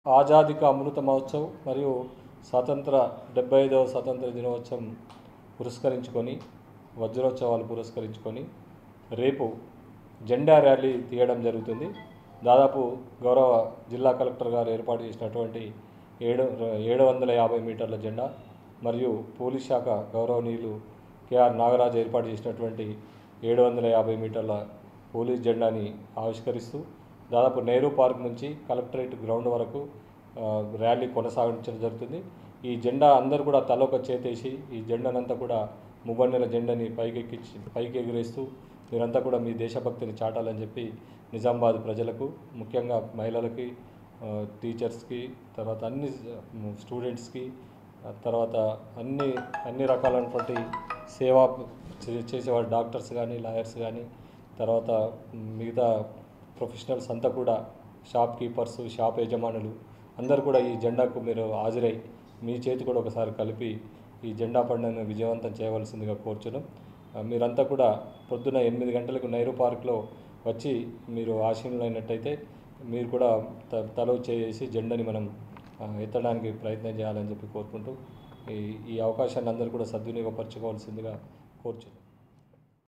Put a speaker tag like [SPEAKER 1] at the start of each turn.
[SPEAKER 1] ఆజాదీ కా అమృత మహోత్సవ్ మరియు స్వాతంత్ర డెబ్బై ఐదవ స్వాతంత్ర దినోత్సవం పురస్కరించుకొని వజ్రోత్సవాలు పురస్కరించుకొని రేపు జెండా ర్యాలీ తీయడం జరుగుతుంది దాదాపు గౌరవ జిల్లా కలెక్టర్ గారు ఏర్పాటు చేసినటువంటి ఏడు ఏడు వందల యాభై మీటర్ల జెండా మరియు పోలీస్ శాఖ గౌరవనీయులు కేఆర్ నాగరాజు ఏర్పాటు చేసినటువంటి ఏడు వందల యాభై మీటర్ల పోలీస్ జెండాని ఆవిష్కరిస్తూ దాదాపు నెహ్రూ పార్క్ నుంచి కలెక్టరేట్ గ్రౌండ్ వరకు ఆ, ర్యాలీ కొనసాగించడం జరుగుతుంది ఈ జెండా అందరూ కూడా తలొక చేతేసి ఈ జెండానంతా కూడా మువ్వన్నెల జెండాని పైకెక్కించి పైకి ఎగిరేస్తూ మీరంతా కూడా మీ దేశభక్తిని చాటాలని చెప్పి నిజామాబాద్ ప్రజలకు ముఖ్యంగా మహిళలకి ఆ, టీచర్స్కి తర్వాత అన్ని స్టూడెంట్స్కి ఆ తర్వాత అన్ని అన్ని రకాలైనటువంటి సేవా చే- చేసేవాళ్ళు డాక్టర్స్ కానీ లాయర్స్ కానీ తర్వాత మిగతా ప్రొఫెషనల్స్ అంతా కూడా షాప్ కీపర్స్ షాప్ యజమానులు అందరూ కూడా ఈ జెండాకు మీరు హాజరై మీ చేతి కూడా ఒకసారి కలిపి ఈ జెండా పండుగను విజయవంతం చేయవలసిందిగా కోరుచున్నాం ఆ, మీరంతా కూడా పొద్దున ఎనిమిది గంటలకు నెహ్రూ పార్క్లో వచ్చి మీరు ఆశీనులైనట్టయితే మీరు కూడా త తలో చేసి జెండాని మనం ఆ, ఎత్తడానికి ప్రయత్నం చేయాలని చెప్పి కోరుకుంటూ ఈ ఈ అవకాశాన్ని అందరూ కూడా సద్వినియోగపరచుకోవాల్సిందిగా కోరుచున్నాం